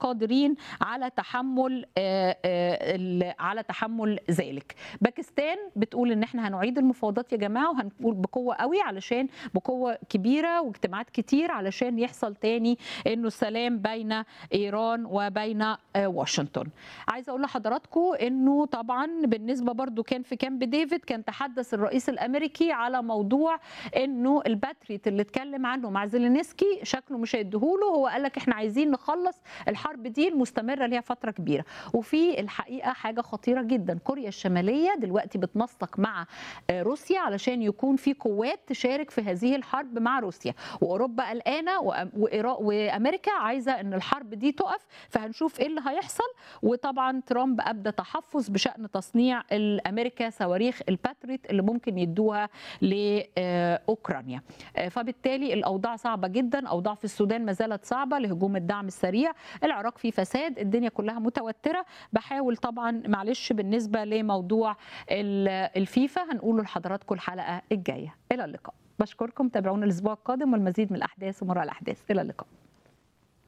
قادرين على تحمل آه، آه، ال- على تحمل ذلك باكستان بتقول ان احنا هنعيد المفاوضات يا جماعه وهنقول بقوه قوي علشان بقوه كبيره واجتماعات كتير علشان يحصل تاني انه السلام بين ايران وبين آه، واشنطن عايزه اقول لحضراتكم انه طبعا بالنسبه برضو كان في كامب ديفيد كان تحدث الرئيس الامريكي على موضوع انه الباتريت اللي اتكلم عنه مع زيلينسكي شكله مش هيديهوله هو قال لك احنا عايزين نخلص الحرب دي المستمره ليها فتره كبيره وفي الحقيقه حاجه خطيره جدا كوريا الشماليه دلوقتي بتنسق مع آه، روسيا علشان يكون في قوات تشارك في هذه الحرب مع روسيا واوروبا قلقانه وأم- وإيرا- وامريكا عايزه ان الحرب دي تقف فهنشوف ايه اللي هيحصل وطبعا ترامب ابدى تحفظ بشان تصنيع الامريكا صواريخ الباتريت اللي ممكن يدوها لاوكرانيا فبالتالي الاوضاع صعبه جدا اوضاع في السودان ما زالت صعبه لهجوم الدعم السريع العراق فيه فساد الدنيا كلها متوتره بحاول طبعا معلش بالنسبه لموضوع ال- الفيفا هنقوله لحضراتكم الحلقه الجايه الى اللقاء بشكركم تابعونا الاسبوع القادم والمزيد من الاحداث ومراء الاحداث الى اللقاء